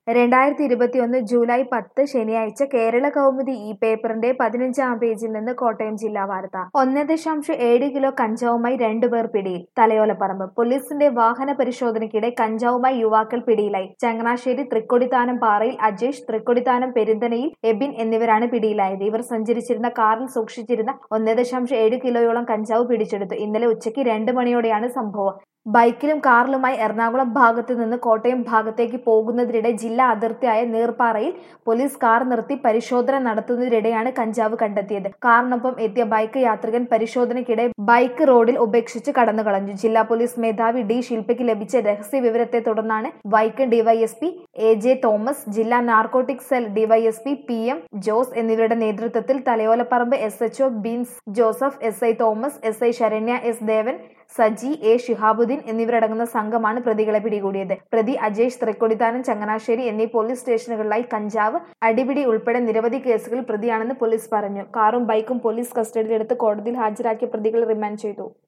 രണ്ടായിരത്തി ഇരുപത്തിയൊന്ന് ജൂലൈ പത്ത് ശനിയാഴ്ച കേരള കൗമുദി ഈ പേപ്പറിന്റെ പതിനഞ്ചാം പേജിൽ നിന്ന് കോട്ടയം ജില്ലാ വാർത്ത ഒന്ന് ദശാംശം ഏഴ് കിലോ കഞ്ചാവുമായി രണ്ടുപേർ പിടിയിൽ തലയോലപ്പറമ്പ് പോലീസിന്റെ വാഹന പരിശോധനയ്ക്കിടെ കഞ്ചാവുമായി യുവാക്കൾ പിടിയിലായി ചങ്ങനാശ്ശേരി തൃക്കൊടിത്താനം പാറയിൽ അജേഷ് തൃക്കൊടിത്താനം പെരിന്തനയിൽ എബിൻ എന്നിവരാണ് പിടിയിലായത് ഇവർ സഞ്ചരിച്ചിരുന്ന കാറിൽ സൂക്ഷിച്ചിരുന്ന ഒന്ന് ദശാംശം ഏഴ് കിലോയോളം കഞ്ചാവ് പിടിച്ചെടുത്തു ഇന്നലെ ഉച്ചയ്ക്ക് രണ്ട് മണിയോടെയാണ് സംഭവം ബൈക്കിലും കാറിലുമായി എറണാകുളം ഭാഗത്തു നിന്ന് കോട്ടയം ഭാഗത്തേക്ക് പോകുന്നതിനിടെ ജില്ലാ അതിർത്തിയായ നീർപ്പാറയിൽ പോലീസ് കാർ നിർത്തി പരിശോധന നടത്തുന്നതിനിടെയാണ് കഞ്ചാവ് കണ്ടെത്തിയത് കാറിനൊപ്പം എത്തിയ ബൈക്ക് യാത്രികൻ പരിശോധനയ്ക്കിടെ ബൈക്ക് റോഡിൽ ഉപേക്ഷിച്ച് കടന്നു കളഞ്ഞു ജില്ലാ പോലീസ് മേധാവി ഡി ശില്പയ്ക്ക് ലഭിച്ച രഹസ്യ വിവരത്തെ തുടർന്നാണ് Vaikom DYSP A J Thomas ജില്ലാ narcotic cell DYSP P M Jose എന്നിവരുടെ നേതൃത്വത്തിൽ Thalayolaparambu S H O Bins Joseph S I Thomas S I Saranya S Devan Saji A Shihabuddin എന്നിവരടങ്ങുന്ന സംഘമാണ് പ്രതികളെ പിടികൂടിയത് പ്രതി അജേഷ് തൃക്കൊടിത്താനം ചങ്ങനാശ്ശേരി എന്നീ പോലീസ് സ്റ്റേഷനുകളിലായി കഞ്ചാവ് അടിപിടി ഉൾപ്പെടെ നിരവധി കേസുകളിൽ പ്രതിയാണെന്ന് പോലീസ് പറഞ്ഞു കാറും ബൈക്കും പോലീസ് കസ്റ്റഡിയിലെടുത്ത് കോടതിയിൽ ഹാജരാക്കിയ പ്രതികളെ റിമാൻഡ് ചെയ്തു